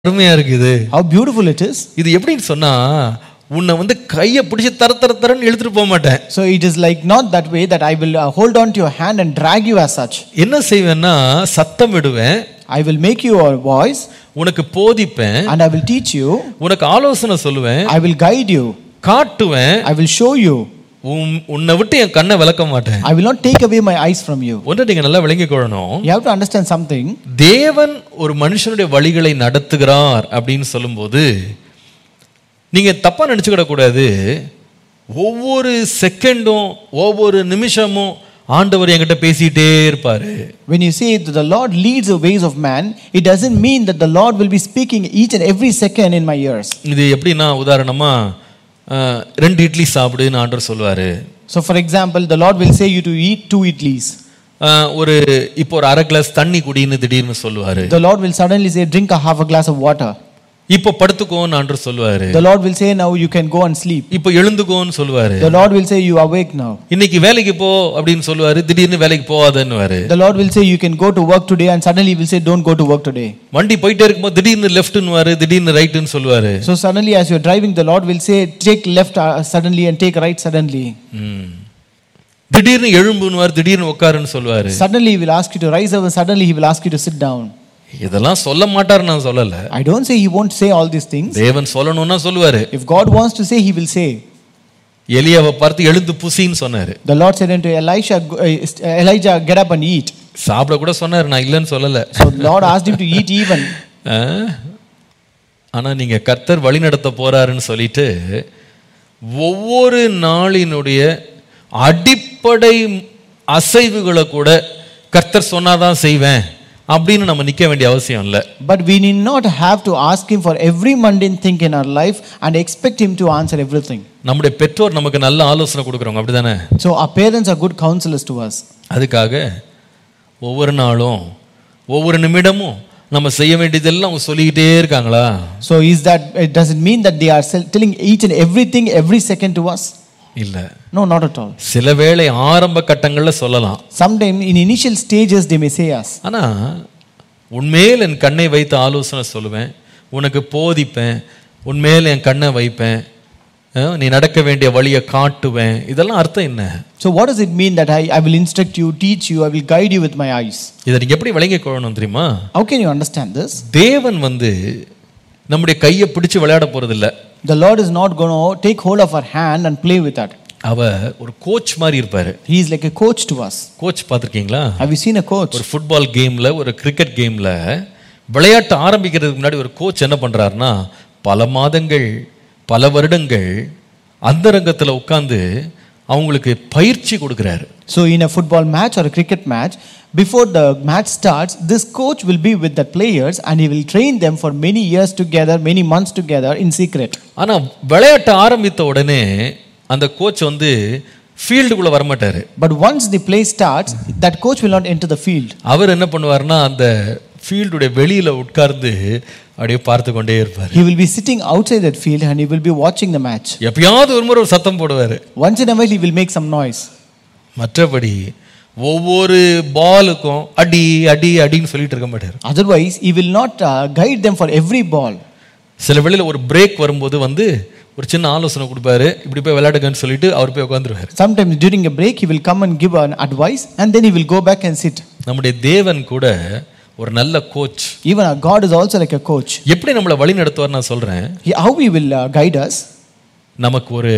அருமையா இருக்குது How beautiful it is. இது எப்படின்னு சொன்னா உன்னை வந்து கையை பிடிச்சி தர தர தரன்னு இழுத்துட்டு போக மாட்டேன் So it is like not that way that I will uh, hold on to your hand and drag you as such. என்ன செய்வேன்னா சத்தம் விடுவேன் I will make you a voice உனக்கு போதிப்பேன் and I will teach you. உனக்கு ஆலோசனை சொல்லுவேன் I will guide you. காட்டுவேன் I will show you. உன் உன்னை விட்டு என் கண்ணை விளக்க மாட்டேன் I will not take away my eyes from you. ஒன்றை நீங்க நல்லா விளங்கிக் கொள்ளணும் You have to understand something. தேவன் ஒரு மனுஷனுடைய வழிகளை நடத்துகிறார் அப்படின்னு சொல்லும்போது நீங்க தப்பா நினைச்சுக்கிட கூடாது ஒவ்வொரு செகண்டும் ஒவ்வொரு நிமிஷமும் ஆண்டவர் என்கிட்ட பேசிட்டே இருப்பாரு When you say that the Lord leads the ways of man, it doesn't mean that the Lord will be speaking each and every second in my ears. இது எப்படின்னா உதாரணமா அஹ், ரெண்டு இட்லி சாப்பிடுன்னு ஆண்டவர் சொல்லுவாரு So, for example, the Lord will say you to eat two idlis. அஹ், ஒரு இப்போ ஒரு அரை கிளாஸ் தண்ணி குடின்னு திடீர்னு சொல்லுவாரு The Lord will suddenly say, drink a half a glass of water. இப்போ படுத்துக்கோன்னு ஆண்டவர் சொல்லுவாரு The Lord will say, now you can go and sleep. இப்போ எழுந்துக்கோன்னு சொல்லுவாரு The Lord will say, you awake now. இன்னைக்கு வேலைக்கு போ அப்படின்னு சொல்லுவாரு திடீர்னு வேலைக்கு போகாதன்னுவாரு The Lord will say, you can go to work today, and suddenly He will say, don't go to work today. வண்டி போயிட்டே இருக்கும்போது திடீர்னு லெஃப்ட்னுவாரு திடீர்னு ரைட்டுன்னு சொல்லுவாரு So, suddenly, as you're driving, the Lord will say, take left uh, suddenly and take right suddenly. ம். திடீர்னு எழும்புனுவார் திடீர்னு உட்காருன்னு சொல்லுவாரு Suddenly, He will ask you to rise up, and suddenly, He will ask you to sit down. இதெல்லாம் சொல்ல மாட்டாரு நான் சொல்லல I don't say He won't say all these things. தேவன் சொல்லணும்னா சொல்லுவாரு If God wants to say, He will say. எலியாவை பார்த்து எழுந்து புசின்னு சொன்னாரு The Lord said unto Elisha, "Go- uh, Elijah, get up and eat. சாப்பிட கூட சொன்னாரு நான் இல்லைன்னு சொல்லல So, the Lord asked him to eat even. ஆ? ஆனா நீங்க கர்த்தர் வழி நடத்த போறாருன்னு சொல்லிட்டு ஒவ்வொரு நாளினுடைய அடிப்படை அசைவுகளை கூட கர்த்தர் சொன்னாதான் செய்வேன் அப்படின்னு நம்ம நிக்க வேண்டிய அவசியம் இல்லை But we need not have to ask Him for every mundane thing in our life and expect Him to answer everything. நம்முடைய பெற்றோர் நமக்கு நல்ல ஆலோசனை கொடுக்குறவங்க அப்படிதானே So, our parents are good counselors to us. அதுக்காக ஒவ்வொரு நாளும் ஒவ்வொரு நிமிடமும் நம்ம செய்ய வேண்டியதெல்லாம் அவங்க சொல்லிக்கிட்டே இருக்காங்களா So, is that, it doesn't mean that they are sell- telling each and everything every second to us? இல்ல No, not at all. சில வேளை ஆரம்ப கட்டங்கள்ல சொல்லலாம் Sometimes in initial stages, they may say us. ஆனா உன்மேல் என் கண்ணை வைத்து ஆலோசனை சொல்லுவேன் உனக்கு போதிப்பேன் உன்மேல் என் கண்ணை வைப்பேன் அஹ், நீ நடக்க வேண்டிய வழியை காட்டுவேன் இதெல்லாம் அர்த்தம் என்ன So, what does it mean that I, I will instruct you, teach you, I will guide you with my eyes? இதை நீங்க எப்படி விளங்கிக் கொள்ளணும் தெரியுமா How can you understand this? தேவன் வந்து நம்முடைய கையை பிடிச்சு விளையாட போறதில்ல The Lord is not going to take hold of our hand and play with that. அவர் ஒரு கோச் மாதிரி இருப்பாரு He is like a coach to us. Coach பார்த்துருக்கீங்களா Have you seen a coach? ஒரு ஃபுட்பால் கேம்ல ஒரு கிரிக்கெட் கேம்ல விளையாட்டு ஆரம்பிக்கிறதுக்கு முன்னாடி ஒரு கோச் என்ன பண்றாருன்னா பல மாதங்கள் பல வருடங்கள் அந்தரங்கத்துல உட்கார்ந்து அவங்களுக்கு பயிற்சி கொடுக்குறாரு So, in a football match or a cricket match, before the match starts, this coach will be with the players and he will train them for many years together, many months together in secret. ஆனா விளையாட்டு ஆரம்பித்த உடனே அந்த coach வந்து ஃபீல்டுக்குள்ள வரமாட்டாரு But once the play starts, that coach will not enter the field. அவர் என்ன பண்ணுவாருன்னா அந்த ஃபீல்டுடைய வெளியில உட்கார்ந்து அப்படியே பார்த்து கொண்டே இருப்பார் He will be sitting outside that field and he will be watching the match. எப்பயாவது ஒரு முறை ஒரு சத்தம் போடுவாரு Once in a while, he will make some noise. மற்றபடி ஒவ்வொரு பாலுக்கும் அடி அடி அடின்னு சொல்லிட்டு இருக்க மாட்டார் Otherwise, he will not uh, guide them for every ball. சில வேளையில ஒரு பிரேக் வரும்போது வந்து ஒரு சின்ன ஆலோசனை கொடுப்பாரு இப்படி போய் விளையாடுங்கன்னு சொல்லிட்டு அவர் போய் உட்காந்துருவாரு Sometimes during a break, he will come and give an advice and then he will go back and sit. நம்முடைய தேவன் கூட ஒரு நல்ல coach Even our God is also like a coach. எப்படி நம்மளை வழி நடத்துவார் நான் சொல்றேன் He, how he will uh, guide us? நமக்கு ஒரு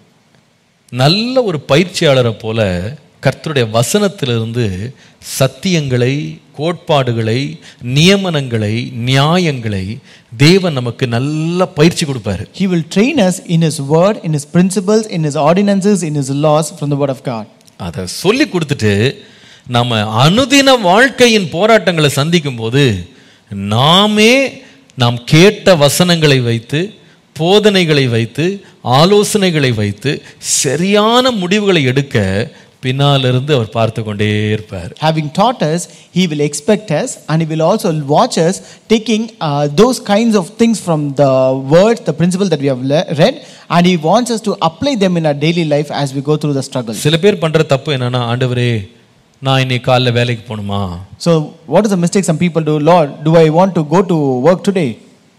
நல்ல ஒரு பயிற்சியாளரை போல கர்த்தருடைய வசனத்திலிருந்து சத்தியங்களை கோட்பாடுகளை நியமனங்களை நியாயங்களை தேவன் நமக்கு நல்ல பயிற்சி கொடுப்பாரு He will train us in His word, in His principles, in His ordinances, in His laws from the word of God. அதை சொல்லி கொடுத்துட்டு நம்ம அனுதின வாழ்க்கையின் போராட்டங்களை சந்திக்கும் போது நாமே நாம் கேட்ட வசனங்களை வைத்து போதனைகளை வைத்து ஆலோசனைகளை வைத்து சரியான முடிவுகளை எடுக்க பின்னாலிருந்து அவர் பார்த்து கொண்டே இருப்பார் Having taught us, He will expect us and He will also watch us taking uh, those kinds of things from the words, the principles that we have le- read, and He wants us to apply them in our daily life as we go through the struggle. சில பேர் பண்ற தப்பு என்னன்னா ஆண்டவரே நான் இன்னைக்கு காலைல வேலைக்கு போகணுமா So, what is the mistake some people do? Lord, do I want to go to work today?